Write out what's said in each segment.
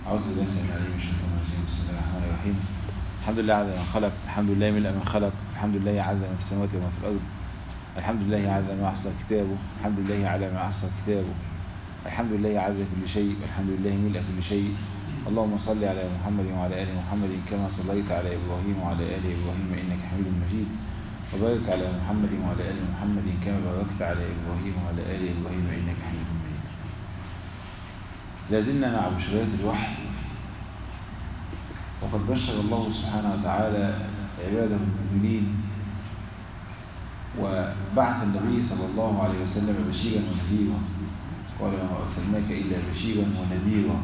أعوذ بالله السميع العليم من الشيطان الرجيم بسم الله الرحمن الرحيم الحمد لله عدد ما خلق الحمد لله ملء من خلق الحمد لله عدد ما في السماوات وما في الأرض الحمد لله عدد ما أحصى كتابه الحمد لله على ما أحصى كتابه الحمد لله عدد كل شيء والحمد لله ملء كل شيء اللهم صل على محمد وعلى آل محمد كما صليت على إبراهيم وعلى آل إبراهيم إنك حميد مجيد وبارك على محمد وعلى آل محمد كما باركت على إبراهيم وعلى آل إبراهيم إنك حميد مجيد لازلنا مع بشريات الوحي وقد بشر الله سبحانه وتعالى عباده المؤمنين وبعث النبي صلى الله عليه وسلم بشيرا ونذيرا قال ما أرسلناك إلا بشيرا ونذيرا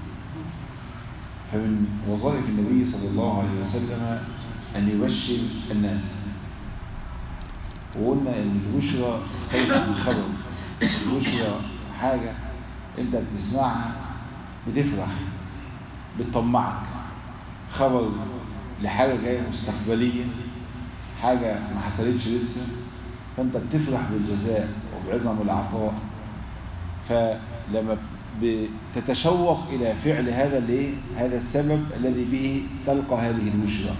فمن وظائف النبي صلى الله عليه وسلم أن يبشر الناس وقلنا أن البشرى خير من الخبر البشرى حاجة أنت بتسمعها بتفرح بتطمعك خبر لحاجة جاية مستقبلية حاجة ما حصلتش لسه فأنت بتفرح بالجزاء وبعظم العطاء فلما بتتشوق إلى فعل هذا الايه هذا السبب الذي به تلقى هذه البشرى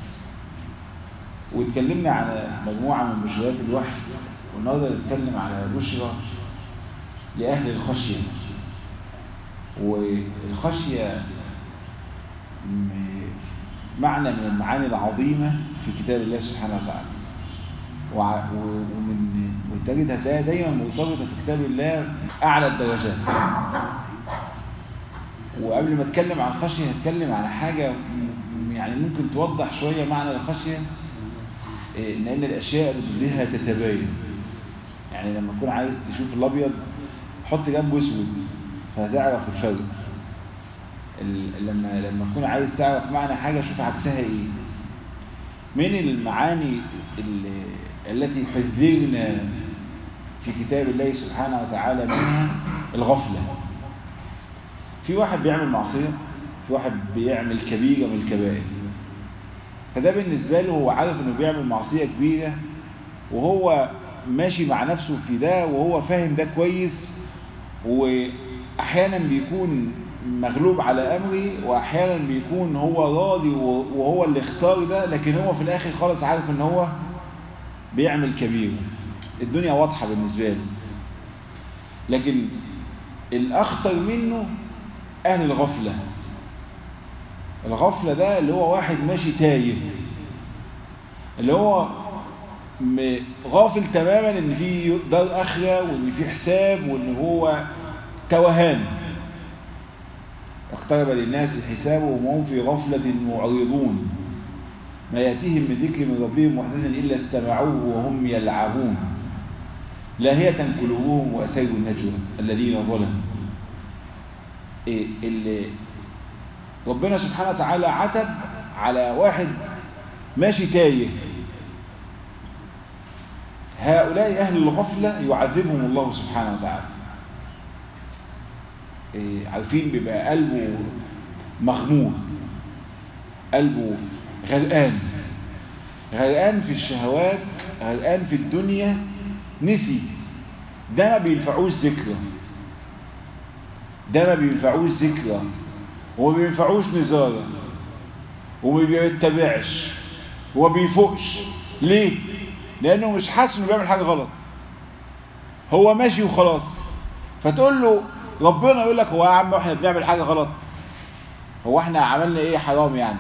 واتكلمنا على مجموعة من بشريات الوحي والنهارده نتكلم على بشرى لأهل الخشية والخشية معنى من المعاني العظيمة في كتاب الله سبحانه وتعالى ومن وتجد هتلاقيها دايما مرتبطة في كتاب الله أعلى الدرجات وقبل ما اتكلم عن الخشية هتكلم عن حاجة يعني ممكن توضح شوية معنى الخشية لأن الأشياء بتديها تتباين يعني لما تكون عايز تشوف الأبيض حط جنبه أسود فهتعرف الفرق لما لما تكون عايز تعرف معنى حاجة شوف عكسها ايه من المعاني التي حذرنا في كتاب الله سبحانه وتعالى منها الغفلة في واحد بيعمل معصية في واحد بيعمل كبيرة من الكبائر فده بالنسبة له هو عارف انه بيعمل معصية كبيرة وهو ماشي مع نفسه في ده وهو فاهم ده كويس واحيانا بيكون مغلوب على امري واحيانا بيكون هو راضي وهو اللي اختار ده لكن هو في الاخر خالص عارف ان هو بيعمل كبير الدنيا واضحة بالنسبة له لكن الاخطر منه اهل الغفلة الغفلة ده اللي هو واحد ماشي تايه اللي هو غافل تماما ان في دار اخرة وان في حساب وان هو توهان اقترب للناس حسابهم وهم في غفلة معرضون ما يأتيهم من ذكر من ربهم محدثا إلا استمعوه وهم يلعبون لاهية قلوبهم وأسير النجوى الذين ظلموا إيه اللي ربنا سبحانه وتعالى عتب على واحد ماشي تايه هؤلاء أهل الغفلة يعذبهم الله سبحانه وتعالى إيه عارفين بيبقى قلبه مغمور قلبه غرقان غرقان في الشهوات غرقان في الدنيا نسي ده ما بينفعوش ذكرى ده ما بينفعوش ذكرى وما بينفعوش نزارة وما بيتبعش وما بيفوقش ليه؟ لأنه مش حاسس إنه بيعمل حاجة غلط هو ماشي وخلاص فتقول له ربنا يقول لك هو يا عم احنا بنعمل حاجة غلط هو احنا عملنا ايه حرام يعني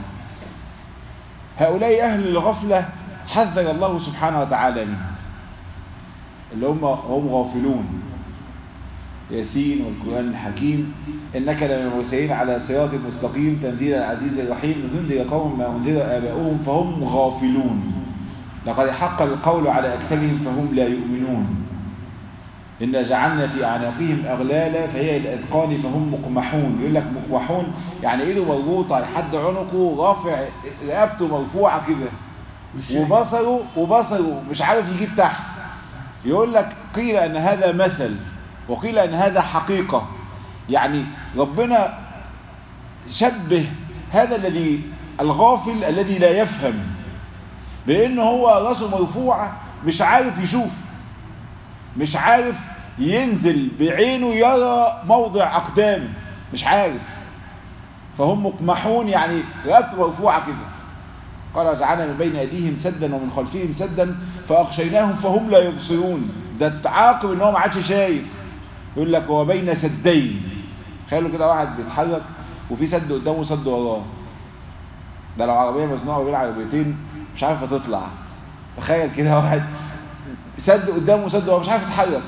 هؤلاء اهل الغفلة حذر الله سبحانه وتعالى منهم اللي هم هم غافلون ياسين والقرآن الحكيم إنك لمن المرسلين على صراط مستقيم تنزيل العزيز الرحيم لتنذر قوم ما أنذر آباؤهم فهم غافلون لقد حق القول على أكثرهم فهم لا يؤمنون إن جعلنا في أعناقهم أغلالا فهي الأذقان فهم مقمحون يقول لك مقمحون يعني إيده مربوطة لحد عنقه رافع رقبته مرفوعة كده وبصره وبصره مش عارف يجيب تحت يقول لك قيل أن هذا مثل وقيل أن هذا حقيقة يعني ربنا شبه هذا الذي الغافل الذي لا يفهم بأنه هو راسه مرفوعة مش عارف يشوف مش عارف ينزل بعينه يرى موضع أقدامه مش عارف فهم مقمحون يعني رقبته مرفوعة كده قال جعلنا من بين أيديهم سدا ومن خلفهم سدا فأغشيناهم فهم لا يبصرون ده التعاقب ان هو ما عادش شايف يقول لك هو بين سدين تخيلوا كده واحد بيتحرك وفي سد قدامه وسد وراه ده لو عربية مصنوعة بين عربيتين مش عارفة تطلع تخيل كده واحد سد قدامه وسد وراه مش عارف يتحرك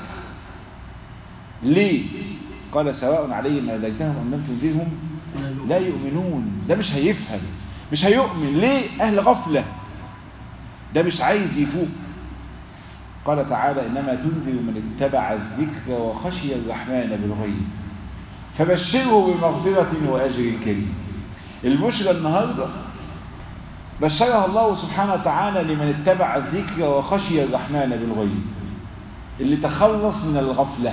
ليه قال سواء عليهم أذيتهم أم لم تنذرهم لا يؤمنون ده مش هيفهم مش هيؤمن ليه أهل غفلة ده مش عايز يفوق قال تعالى إنما تنذر من اتبع الذكر وخشي الرحمن بالغيب فبشره بمغفرة وأجر كريم البشرى النهاردة بشرها الله سبحانه وتعالى لمن اتبع الذكر وخشي الرحمن بالغيب اللي تخلص من الغفلة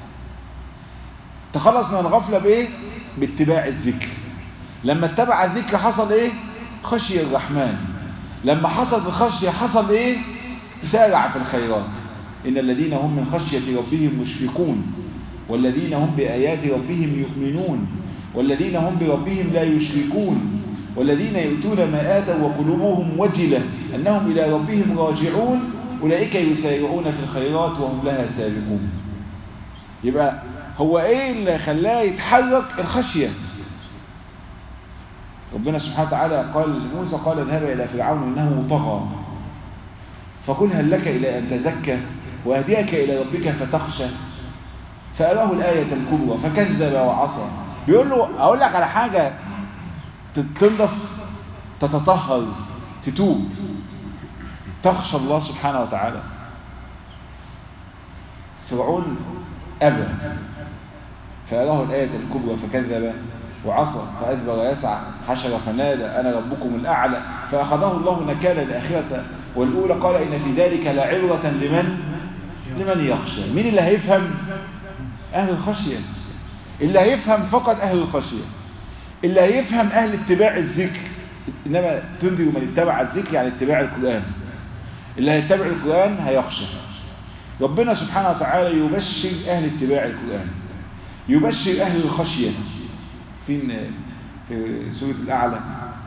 تخلص من الغفلة بإيه؟ باتباع الذكر لما اتبع الذكر حصل إيه؟ خشي الرحمن لما حصل الخشية حصل إيه؟ سارع في الخيرات إن الذين هم من خشية ربهم مشفقون والذين هم بآيات ربهم يؤمنون والذين هم بربهم لا يشركون والذين يؤتون ما آتوا وقلوبهم وجلة أنهم إلى ربهم راجعون أولئك يسارعون في الخيرات وهم لها سابقون يبقى هو إيه اللي خلاه يتحرك الخشية ربنا سبحانه وتعالى قال لموسى قال اذهب إلى فرعون إنه طغى فقل هل لك إلى أن تزكى وأهديك إلى ربك فتخشى فأراه الآية الكبرى فكذب وعصى بيقول له أقول لك على حاجة تنضف تتطهر تتوب تخشى الله سبحانه وتعالى فرعون أبى فأراه الآية الكبرى فكذب وعصى فأدبر يسعى حشر فنادى أنا ربكم الأعلى فأخذه الله نكال الآخرة والأولى قال إن في ذلك لعبرة لمن لمن يخشى مين اللي هيفهم أهل الخشية اللي هيفهم فقط أهل الخشية اللي هيفهم أهل اتباع الذكر إنما تنذر من اتبع الذكر يعني اتباع القرآن اللي هيتبع القرآن هيخشى ربنا سبحانه وتعالى يبشر أهل اتباع القرآن يبشر أهل الخشية فين في سورة الأعلى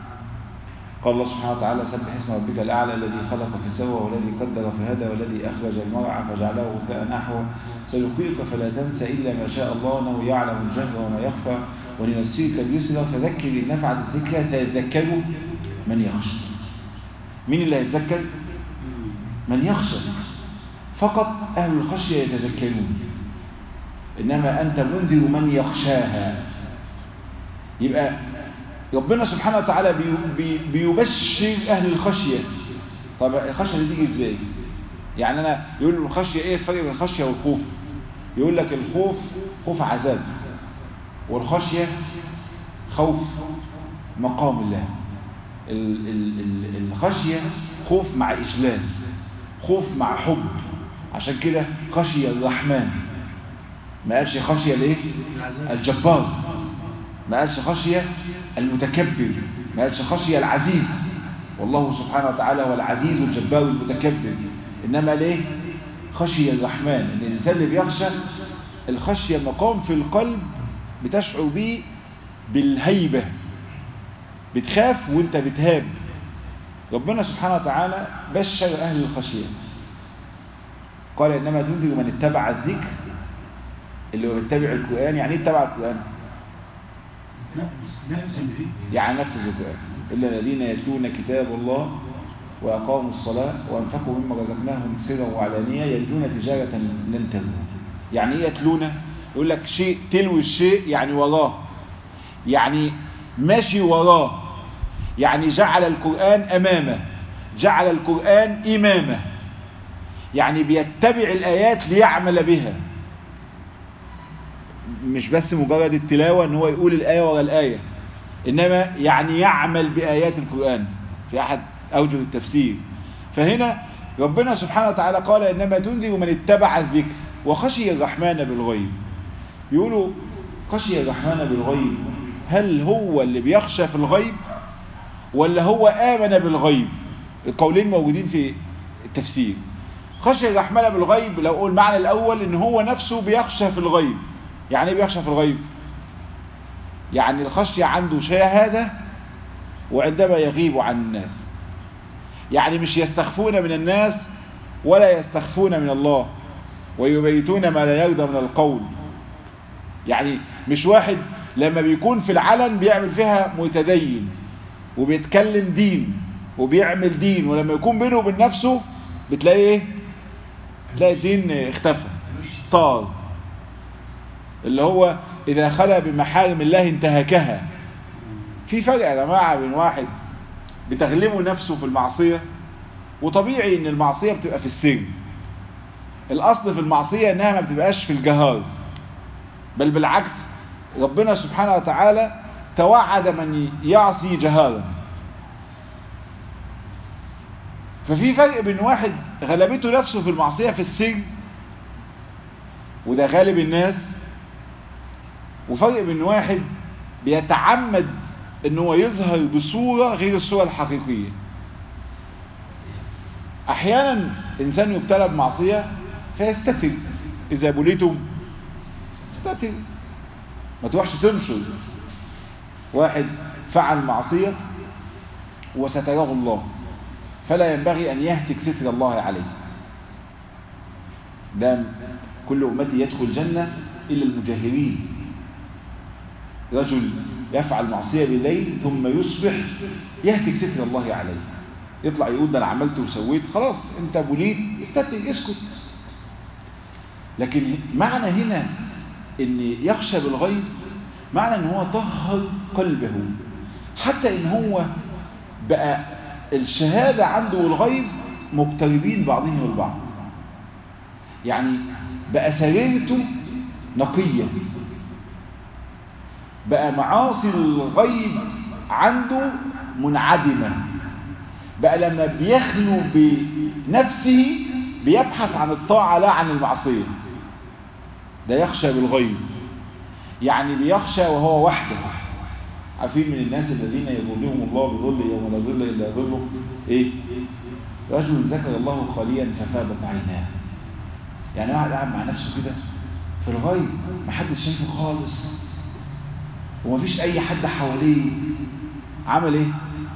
قال الله سبحانه وتعالى سبح اسم ربك الأعلى الذي خلق فسوى والذي قدر فهدى والذي أخرج المرعى فجعله غثاء نحوه سنقيك فلا تنسى إلا ما شاء الله أنه يعلم الجهر وما يخفى ولنسيك اليسرى فذكر إن نفعت الذكرى تذكروا من يخشى مين اللي هيتذكر؟ من يخشى فقط أهل الخشية يتذكرون إنما أنت منذر من يخشاها يبقى ربنا سبحانه وتعالى بي بي بيبشر أهل الخشية طب الخشية دي تيجي إزاي يعني أنا يقول له الخشية إيه الفرق بين الخشية والخوف يقول لك الخوف خوف عذاب والخشية خوف مقام الله ال ال ال الخشية خوف مع إجلال خوف مع حب عشان كده خشية الرحمن ما قالش خشية ليه الجبار ما قالش خشية المتكبر ما قالش خشية العزيز والله سبحانه وتعالى هو العزيز الجبار المتكبر إنما ليه خشية الرحمن إن الإنسان اللي بيخشى الخشية مقام في القلب بتشعر به بالهيبة بتخاف وانت بتهاب ربنا سبحانه وتعالى بشر أهل الخشية قال إنما تنذر من اتبع الذكر اللي هو بيتبع القرآن يعني ايه اتبع القرآن يعني نفذ القرآن إلا الذين يتلون كتاب الله وأقاموا الصلاة وأنفقوا مما رزقناهم سرا وعلانية يجدون تجارة لن تبور يعني ايه يتلون يقول لك شيء تلو الشيء يعني وراه يعني ماشي وراه يعني جعل القرآن أمامه جعل القرآن إمامه يعني بيتبع الآيات ليعمل بها مش بس مجرد التلاوة ان هو يقول الآية ورا الآية إنما يعني يعمل بآيات القرآن في أحد أوجه التفسير فهنا ربنا سبحانه وتعالى قال إنما تنذر من اتبع الذكر وخشي الرحمن بالغيب يقولوا خشي الرحمن بالغيب هل هو اللي بيخشى في الغيب ولا هو آمن بالغيب القولين موجودين في التفسير خشي الرحمن بالغيب لو قول المعنى الأول إن هو نفسه بيخشى في الغيب يعني ايه بيخشى في الغيب يعني الخشية عنده شهادة وعندما يغيب عن الناس يعني مش يستخفون من الناس ولا يستخفون من الله ويبيتون ما لا يرضى من القول يعني مش واحد لما بيكون في العلن بيعمل فيها متدين وبيتكلم دين وبيعمل دين ولما يكون بينه وبين نفسه بتلاقي ايه تلاقي الدين اختفى طار اللي هو اذا خلى بمحارم الله انتهكها في فرق يا جماعة بين واحد بتغلبه نفسه في المعصية وطبيعي ان المعصية بتبقى في السر الاصل في المعصية انها ما بتبقاش في الجهار بل بالعكس ربنا سبحانه وتعالى توعد من يعصي جهارا ففي فرق بين واحد غلبته نفسه في المعصية في السر وده غالب الناس وفرق بين واحد بيتعمد ان هو يظهر بصورة غير الصورة الحقيقية احيانا انسان يبتلى بمعصية فيستتر اذا بليتم استتر ما تروحش تنشر واحد فعل معصية وستراه الله فلا ينبغي أن يهتك ستر الله عليه دام كل أمتي يدخل الجنة إلا المجاهرين رجل يفعل معصية بالليل ثم يصبح يهتك ستر الله عليه يطلع يقول ده انا عملت وسويت خلاص انت بليت استتر اسكت لكن معنى هنا ان يخشى بالغيب معنى ان هو طهر قلبه حتى ان هو بقى الشهادة عنده والغيب مقتربين بعضهم البعض يعني بقى سريرته نقية بقى معاصي الغيب عنده منعدمة بقى لما بيخلو بنفسه بيبحث عن الطاعة لا عن المعصية ده يخشى بالغيب يعني بيخشى وهو وحده عارفين من الناس الذين يظلهم الله بظل يوم لا ظل الا ظله ايه رجل ذكر الله خاليا ففاضت عيناه يعني واحد قاعد مع نفسه كده في الغيب محدش شايفه خالص ومفيش اي حد حواليه عمل ايه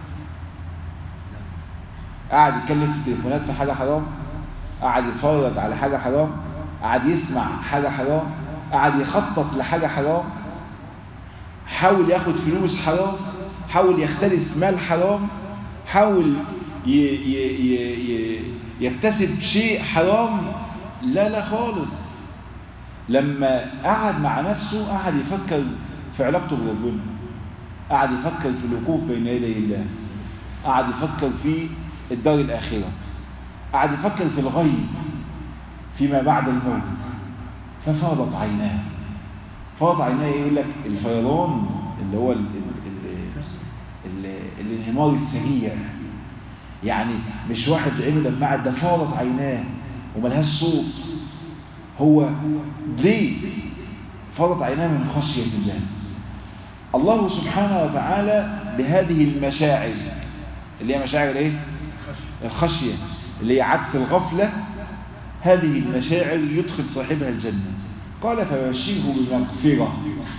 قاعد يتكلم في التليفونات في حاجه حرام قاعد يتفرج على حاجه حرام قاعد يسمع حاجه حرام قاعد يخطط لحاجه حرام حاول ياخد فلوس حرام حاول يختلس مال حرام حاول ي ي ي ي يكتسب شيء حرام لا لا خالص لما قعد مع نفسه قعد يفكر في علاقته بربنا قعد يفكر في الوقوف بين يدي الله قعد يفكر في الدار الآخرة قعد يفكر في الغيب فيما بعد الموت ففاضت عيناه فاضت عيناه يقول لك الفيضان اللي هو ال ال ال ال الانهمار السريع يعني مش واحد عينه دمعت ده فاضت عيناه وملهاش صوت هو ليه فاضت عيناه من خشية الله الله سبحانه وتعالى بهذه المشاعر اللي هي مشاعر ايه الخشية اللي هي عكس الغفلة هذه المشاعر يدخل صاحبها الجنة قال فبشره بمغفرة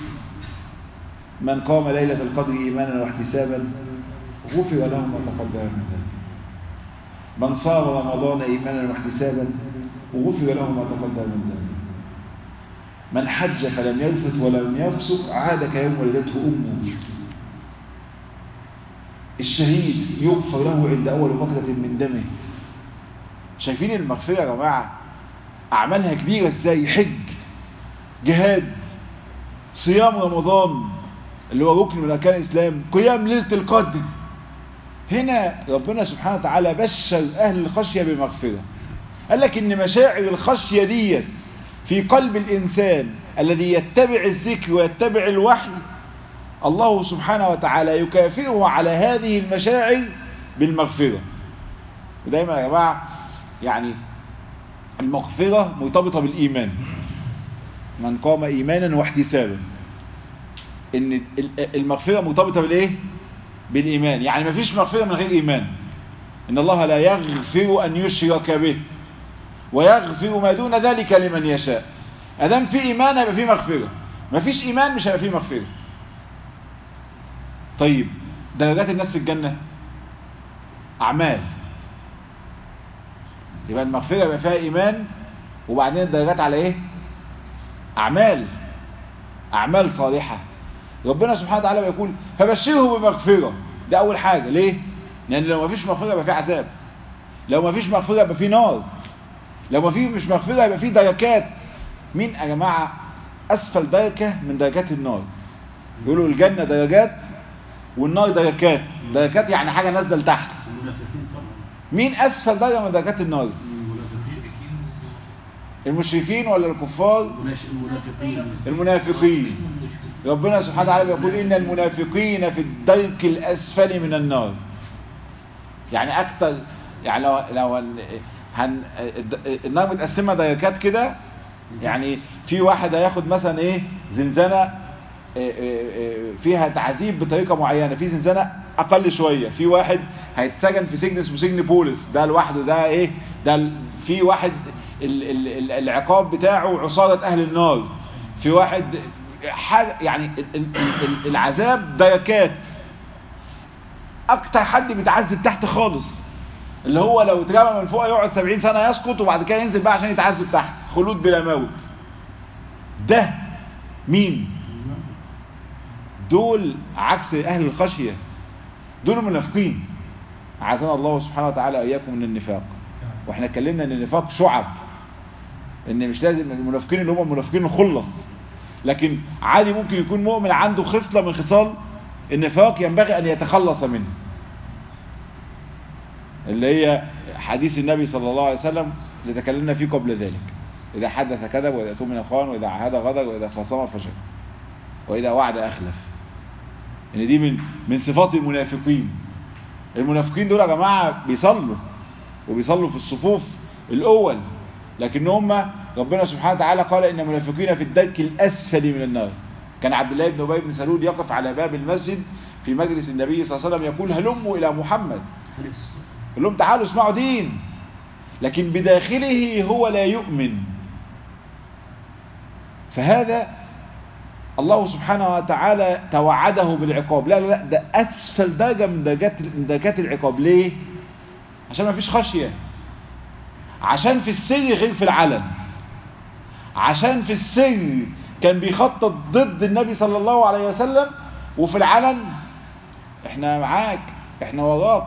من قام ليلة القدر إيمانا واحتسابا غفر له ما تقدم من ذنبه من صام رمضان إيمانا واحتسابا وغفر له ما تقدم من ذنبه من حج فلم يلفت ولم يفسق عاد كيوم ولدته أمه الشهيد يغفر له عند أول قطرة من دمه شايفين المغفرة يا جماعة أعمالها كبيرة ازاي حج جهاد صيام رمضان اللي هو ركن من أركان الإسلام قيام ليلة القدر هنا ربنا سبحانه وتعالى بشر أهل الخشية بمغفرة قال لك إن مشاعر الخشية دي في قلب الإنسان الذي يتبع الذكر ويتبع الوحي الله سبحانه وتعالى يكافئه على هذه المشاعر بالمغفرة ودايما يا جماعة يعني المغفرة مرتبطة بالإيمان من قام إيمانا واحتسابا إن المغفرة مرتبطة بالإيه؟ بالإيمان يعني مفيش مغفرة من غير إيمان إن الله لا يغفر أن يشرك به ويغفر ما دون ذلك لمن يشاء أدام في إيمان هيبقى في مغفرة مفيش إيمان مش هيبقى في مغفرة طيب درجات الناس في الجنة أعمال يبقى المغفرة يبقى فيها إيمان وبعدين الدرجات على إيه أعمال أعمال صالحة ربنا سبحانه وتعالى بيقول فبشره بمغفرة ده أول حاجة ليه؟ لأن لو ما فيش مغفرة يبقى في عذاب لو ما فيش مغفرة يبقى في نار لو ما في مش مغفرة يبقى في دركات مين يا جماعة أسفل دركة من درجات النار بيقولوا الجنة درجات والنار دركات دركات يعني حاجة نازلة لتحت المنافقين طبعا مين أسفل درجة من درجات النار المنافقين المشركين ولا الكفار المنافقين المنافقين ربنا سبحانه وتعالى بيقول إن المنافقين في الدرك الأسفل من النار يعني أكتر يعني لو لو هن هن النار متقسمة درجات كده يعني في واحد هياخد مثلا إيه زنزانة إيه إيه إيه فيها تعذيب بطريقة معينة في زنزانة أقل شوية في واحد هيتسجن في سجن اسمه سجن بوليس ده لوحده ده إيه ده ال- في واحد ال ال ال العقاب بتاعه عصارة أهل النار في واحد حاجة يعني ال- ال- ال- العذاب دركات اكتر حد بيتعذب تحت خالص اللي هو لو اترمى من فوق يقعد 70 سنة يسقط وبعد كده ينزل بقى عشان يتعذب تحت خلود بلا موت ده مين دول عكس اهل الخشية دول المنافقين عزنا الله سبحانه وتعالى اياكم من النفاق واحنا اتكلمنا ان النفاق شعب ان مش لازم المنافقين اللي هم المنافقين الخلص لكن عادي ممكن يكون مؤمن عنده خصلة من خصال النفاق ينبغي ان يتخلص منه اللي هي حديث النبي صلى الله عليه وسلم اللي تكلمنا فيه قبل ذلك إذا حدث كذب وإذا تؤمن خان وإذا عهد غدر وإذا خصم فشل وإذا وعد أخلف إن دي من من صفات المنافقين المنافقين دول يا جماعة بيصلوا وبيصلوا في الصفوف الأول لكن هم ربنا سبحانه وتعالى قال إن المنافقين في الدرك الأسفل من النار كان عبد الله بن أبي بن سلول يقف على باب المسجد في مجلس النبي صلى الله عليه وسلم يقول هلموا إلى محمد يقول لهم تعالوا اسمعوا دين لكن بداخله هو لا يؤمن فهذا الله سبحانه وتعالى توعده بالعقاب لا لا لا ده أسفل درجة من درجات من درجات العقاب ليه؟ عشان ما فيش خشية عشان في السر غير في العلن عشان في السر كان بيخطط ضد النبي صلى الله عليه وسلم وفي العلن احنا معاك احنا وراك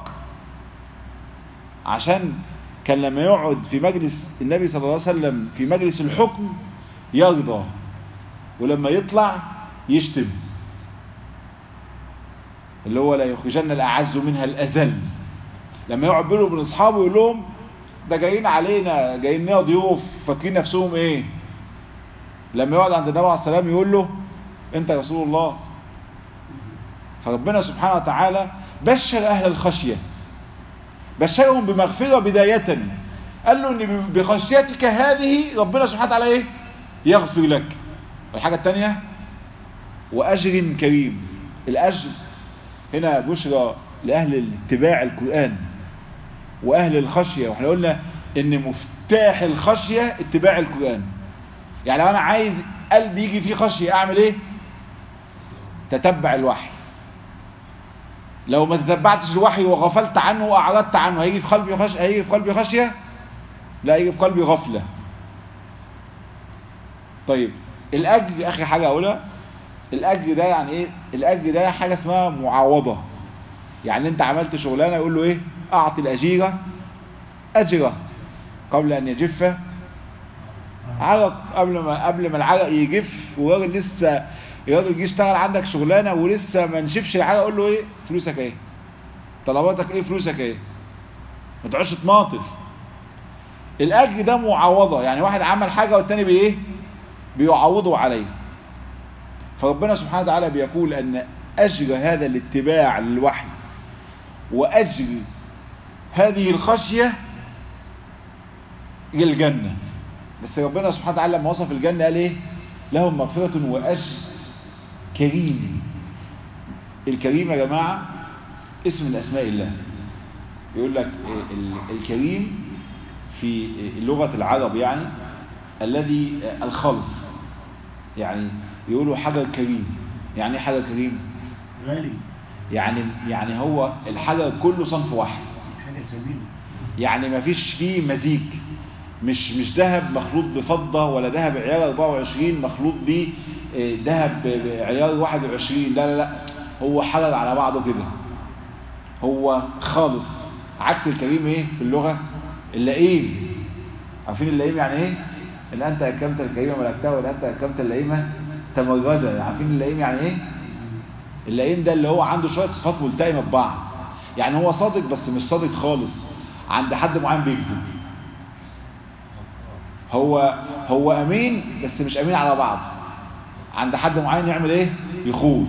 عشان كان لما يقعد في مجلس النبي صلى الله عليه وسلم في مجلس الحكم يرضى ولما يطلع يشتم اللي هو لا يخرجن الأعز منها الأذل لما يقعد بينه وبين أصحابه يقول لهم ده جايين علينا جايين لنا ضيوف فاكرين نفسهم ايه لما يقعد عند النبي عليه السلام يقول له انت رسول الله فربنا سبحانه وتعالى بشر أهل الخشية بشرهم بمغفرة بداية قال له ان بخشيتك هذه ربنا سبحانه وتعالى ايه يغفر لك الحاجة الثانية وأجر كريم الأجر هنا بشرى لأهل اتباع القرآن وأهل الخشية واحنا قلنا ان مفتاح الخشية اتباع القرآن يعني لو انا عايز قلبي يجي فيه خشية اعمل ايه تتبع الوحي لو ما تتبعتش الوحي وغفلت عنه واعرضت عنه هيجي في قلبي خشية هيجي في قلبي خشية لا هيجي في قلبي غفلة طيب الاجر اخر حاجة اقولها الاجر ده يعني ايه الاجر ده حاجة اسمها معاوضة يعني انت عملت شغلانة يقول له ايه اعطي الاجيرة اجره قبل ان يجف عرق قبل ما قبل ما العرق يجف والراجل لسه الراجل جه يشتغل عندك شغلانه ولسه ما نشفش العرق اقول له ايه فلوسك ايه طلباتك ايه فلوسك ايه ما تقعدش تماطل الاجر ده معاوضه يعني واحد عمل حاجه والتاني بايه بيعوضه عليه فربنا سبحانه وتعالى بيقول ان اجر هذا الاتباع للوحي واجر هذه الخشيه الجنه بس ربنا سبحانه وتعالى لما وصف الجنة قال ايه لهم مغفرة وأجر كريم الكريم يا جماعة اسم من أسماء الله يقول لك الكريم في لغة العرب يعني الذي الخلص يعني يقولوا حجر كريم يعني ايه حجر كريم غالي يعني يعني هو الحجر كله صنف واحد حاجة سمينة يعني ما فيش فيه مزيج مش مش ذهب مخلوط بفضة ولا ذهب عيار 24 مخلوط ب ذهب بعيار 21 لا لا لا هو حجر على بعضه كده هو خالص عكس الكريم ايه في اللغة اللئيم عارفين اللئيم يعني ايه ان انت اكمت الكريمة ملكتها وان انت اكمت اللئيمة تمردة عارفين اللئيم يعني ايه اللئيم ده اللي هو عنده شوية صفات ملتئمة ببعض يعني هو صادق بس مش صادق خالص عند حد معين بيكذب هو هو امين بس مش امين على بعض عند حد معين يعمل ايه يخون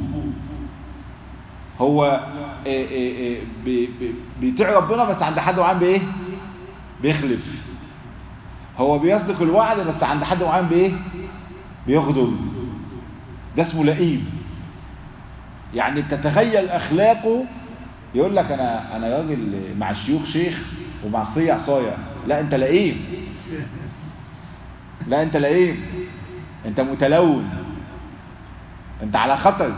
هو إيه إيه إيه بي- بي- بيطيع ربنا بس عند حد معين بايه بيخلف هو بيصدق الوعد بس عند حد معين بايه بيغدر ده اسمه لئيم يعني تتخيل اخلاقه يقول لك انا انا راجل مع الشيوخ شيخ ومع الصيع صايع لا انت لئيم لا انت لئيم انت متلون انت على خطر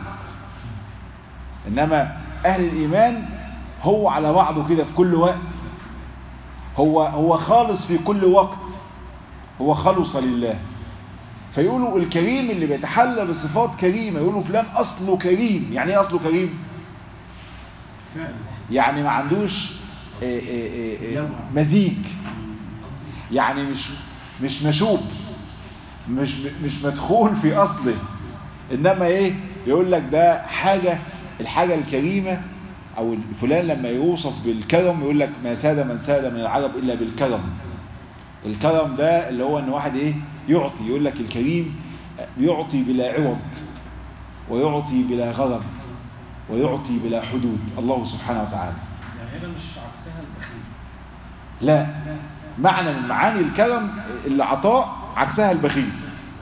انما اهل الايمان هو على بعضه كده في كل وقت هو هو خالص في كل وقت هو خلص لله فيقولوا الكريم اللي بيتحلى بصفات كريمة يقولوا فلان أصله كريم يعني ايه أصله كريم فعلا يعني ما عندوش إيه إيه إيه إيه لوعة. مزيج يعني مش مش مشوب مش مش مدخول في اصله انما ايه يقول لك ده حاجة الحاجة الكريمة او فلان لما يوصف بالكرم يقول لك ما ساد من ساد من العرب الا بالكرم الكرم ده اللي هو ان واحد ايه يعطي يقول لك الكريم يعطي بلا عوض ويعطي بلا غرض ويعطي بلا حدود الله سبحانه وتعالى يعني هنا مش عكسها البخيل لا معنى من معاني الكرم العطاء عكسها البخيل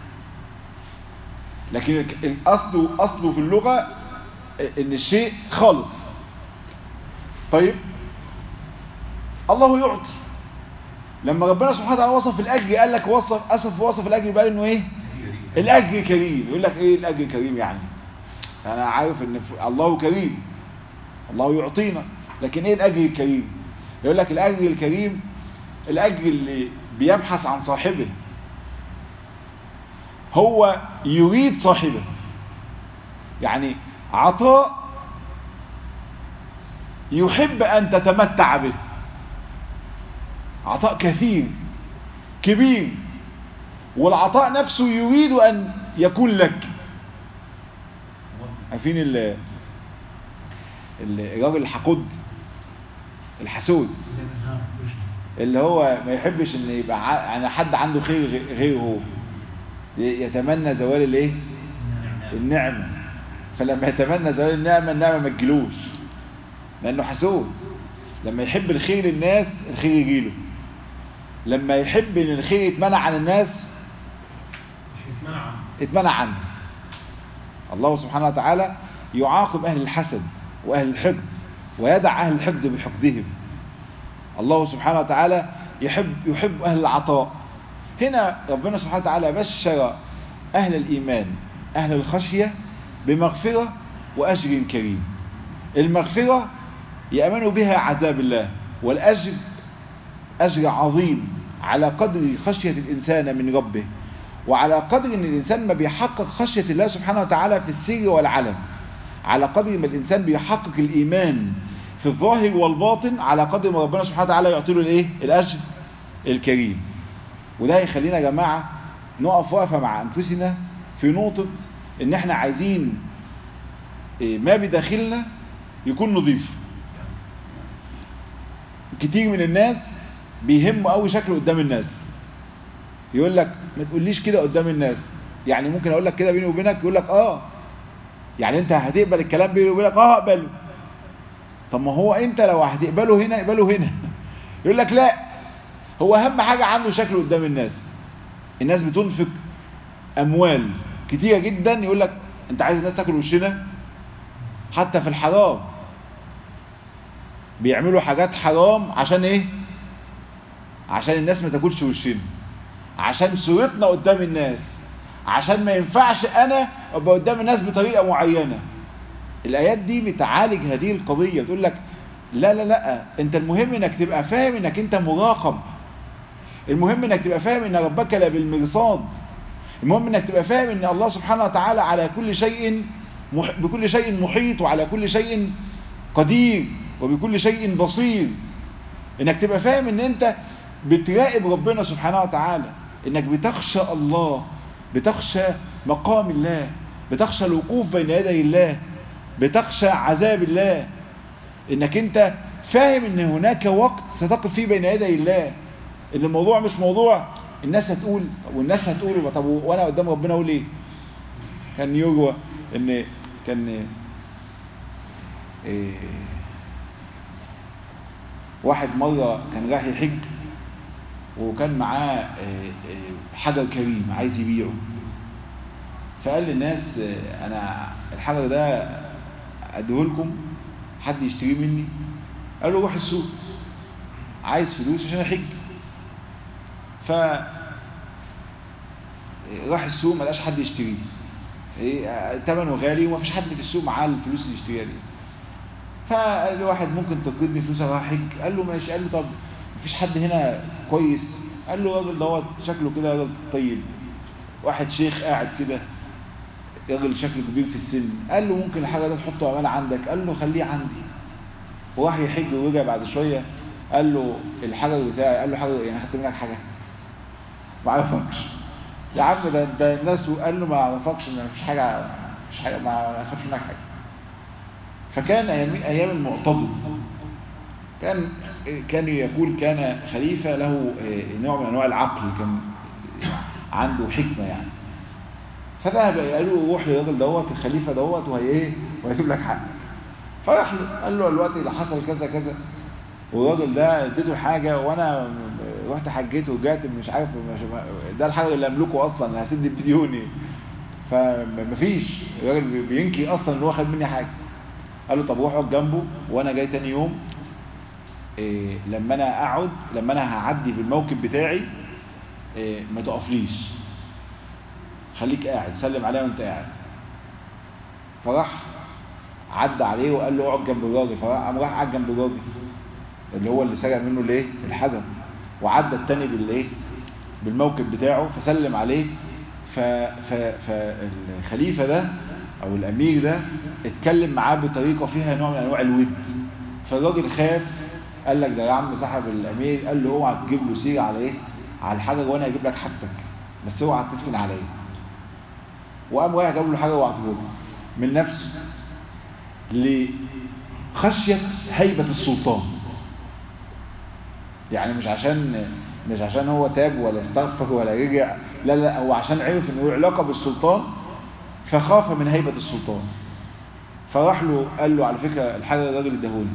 لكن الاصل اصله في اللغة ان الشيء خالص طيب الله يعطي لما ربنا سبحانه وتعالى وصف الاجر قال لك وصف اسف وصف الاجر بقى انه ايه الاجر كريم يقول لك ايه الاجر كريم يعني انا عارف ان ف- الله كريم الله يعطينا لكن ايه الاجر الكريم يقول لك الاجر الكريم الاجر اللي بيبحث عن صاحبه هو يريد صاحبه يعني عطاء يحب ان تتمتع به عطاء كثير كبير والعطاء نفسه يريد ان يكون لك عارفين ال ال- الراجل الحقود الحسود اللي هو ما يحبش ان يبقى ع- يعني حد عنده خير غ- غيره هو ي- يتمنى زوال الايه النعمه فلما يتمنى زوال النعمه النعمه ما تجيلوش لانه حسود لما يحب الخير للناس الخير يجيله لما يحب ان الخير يتمنع عن الناس مش يتمنع عنه اتمنع عنه الله سبحانه وتعالى يعاقب أهل الحسد وأهل الحقد ويدع أهل الحقد بحقدهم الله سبحانه وتعالى يحب يحب أهل العطاء هنا ربنا سبحانه وتعالى بشر أهل الإيمان أهل الخشية بمغفرة وأجر كريم المغفرة يأمن بها عذاب الله والأجر أجر عظيم على قدر خشية الإنسان من ربه وعلى قدر ان الانسان ما بيحقق خشية الله سبحانه وتعالى في السر والعلم على قدر ما الانسان بيحقق الايمان في الظاهر والباطن على قدر ما ربنا سبحانه وتعالى يعطي له الايه الاجر الكريم وده يخلينا يا جماعه نقف وقفه مع انفسنا في نقطه ان احنا عايزين إيه، ما بداخلنا يكون نظيف كتير من الناس بيهموا قوي شكله قدام الناس يقول لك ما تقوليش كده قدام الناس يعني ممكن اقول لك كده بيني وبينك يقول لك اه يعني انت هتقبل الكلام بيني وبينك اه اقبله طب ما هو انت لو هتقبله هنا اقبله هنا يقول لك لا هو اهم حاجة عنده شكله قدام الناس الناس بتنفق اموال كتيرة جدا يقول لك انت عايز الناس تاكل وشنا حتى في الحرام بيعملوا حاجات حرام عشان ايه عشان الناس ما تاكلش وشنا عشان صورتنا قدام الناس عشان ما ينفعش انا ابقى قدام الناس بطريقة معينة الآيات دي بتعالج هذه القضية بتقول لك لا لا لا انت المهم انك تبقى فاهم انك انت مراقب المهم انك تبقى فاهم ان ربك لا بالمرصاد المهم انك تبقى فاهم ان الله سبحانه وتعالى على كل شيء مح... بكل شيء محيط وعلى كل شيء قدير وبكل شيء بصير انك تبقى فاهم ان انت بتراقب ربنا سبحانه وتعالى انك بتخشى الله بتخشى مقام الله بتخشى الوقوف بين يدي الله بتخشى عذاب الله انك انت فاهم ان هناك وقت ستقف فيه بين يدي الله ان الموضوع مش موضوع الناس هتقول والناس هتقول طب وانا قدام ربنا اقول ايه كان يروى ان كان إيه واحد مرة كان رايح يحج وكان معاه حجر كريم عايز يبيعه فقال للناس انا الحجر ده اديهولكم حد يشتريه مني قال له روح السوق عايز فلوس عشان احج ف راح السوق ما لقاش حد يشتريه ايه ثمنه غالي وما فيش حد في السوق معاه الفلوس اللي يشتريها دي فقال له واحد ممكن تقرضني فلوس اروح احج قال له ماشي قال له طب مفيش حد هنا كويس قال له الراجل دوت شكله كده راجل طيب واحد شيخ قاعد كده راجل شكله كبير في السن قال له ممكن الحاجه دي تحطه امانه عندك قال له خليه عندي وراح يحج ورجع بعد شويه قال له الحجر بتاعي قال له حجر يعني خدت منك حاجه ما عرفكش يا عم ده ده الناس قال له ما عرفكش ما فيش حاجه مش حاجه ما خدش منك حاجه فكان ايام ايام المعتضد كان كان يقول كان خليفه له نوع من انواع العقل كان عنده حكمه يعني فذهب قال له روح للراجل دوت الخليفه دوت وهي ايه وهيجيب لك حق فراح قال له الوقت اللي حصل كذا كذا والراجل ده اديته حاجه وانا رحت حجيت ورجعت مش عارف مش ده الحاجه اللي املكه اصلا انا هسد بديوني فمفيش الراجل بينكي اصلا ان هو خد مني حاجه قال له طب روح اقعد جنبه وانا جاي تاني يوم إيه لما انا اقعد لما انا هعدي في الموكب بتاعي إيه ما تقفليش خليك قاعد سلم عليا وانت قاعد فراح عدى عليه وقال له اقعد جنب الراجل فقام راح قعد جنب الراجل اللي هو اللي سرق منه الايه الحجر وعدى التاني بالايه بالموكب بتاعه فسلم عليه ف... ف... فالخليفه ده او الامير ده اتكلم معاه بطريقه فيها نوع من انواع الود فالراجل خاف قال لك ده يا عم صاحب الامير قال له اوعى تجيب له سيره على ايه على الحجر وانا هجيب لك حاجتك بس اوعى تفتن عليا وقام رايح جاب له حاجه وعطيه له من نفسه لخشيه هيبه السلطان يعني مش عشان مش عشان هو تاب ولا استغفر ولا رجع لا لا هو عشان عرف انه له علاقه بالسلطان فخاف من هيبه السلطان فراح له قال له على فكره الحاجه الراجل اداهولي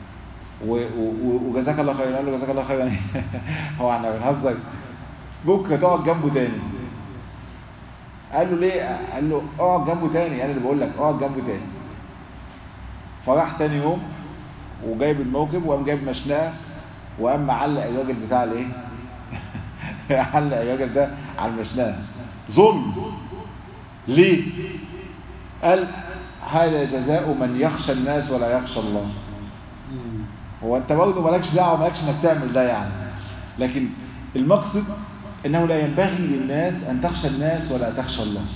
وجزاك الله خيرا قال له جزاك الله خيرا هو احنا بنهزر بكره تقعد جنبه تاني قال له ليه قال له اقعد جنبه تاني انا اللي بقول لك اقعد جنبه تاني فراح تاني يوم وجايب الموكب وقام جايب مشنقه وقام معلق الراجل بتاع الايه علق الراجل ده على المشنقه ظلم ليه قال هذا جزاء من يخشى الناس ولا يخشى الله هو انت برضه مالكش دعوه مالكش انك تعمل ده يعني لكن المقصد انه لا ينبغي للناس ان تخشى الناس ولا تخشى الله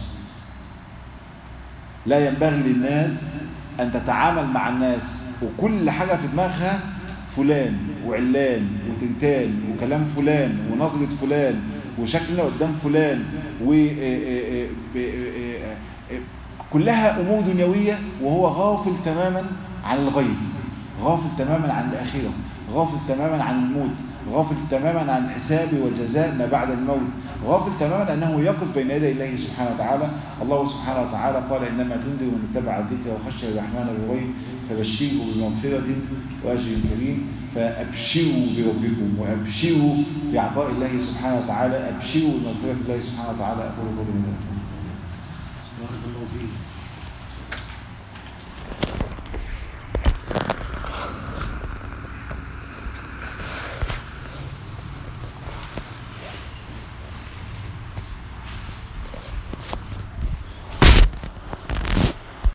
لا ينبغي للناس ان تتعامل مع الناس وكل حاجه في دماغها فلان وعلان وتنتان وكلام فلان ونظرة فلان وشكلنا قدام فلان و كلها أمور دنيوية وهو غافل تماما عن الغيب غافل تماما عن الآخرة غافل تماما عن الموت غافل تماما عن الحساب والجزاء ما بعد الموت غافل تماما أنه يقف بين يدي الله سبحانه وتعالى الله سبحانه وتعالى قال إنما تنذر من اتبع الذكر وخشى الرحمن بالغيب فبشره بمغفرة وأجر كريم فأبشروا بربكم وأبشروا بعطاء الله سبحانه وتعالى أبشروا بمغفرة الله سبحانه وتعالى أقول قولي من بارك الله فيك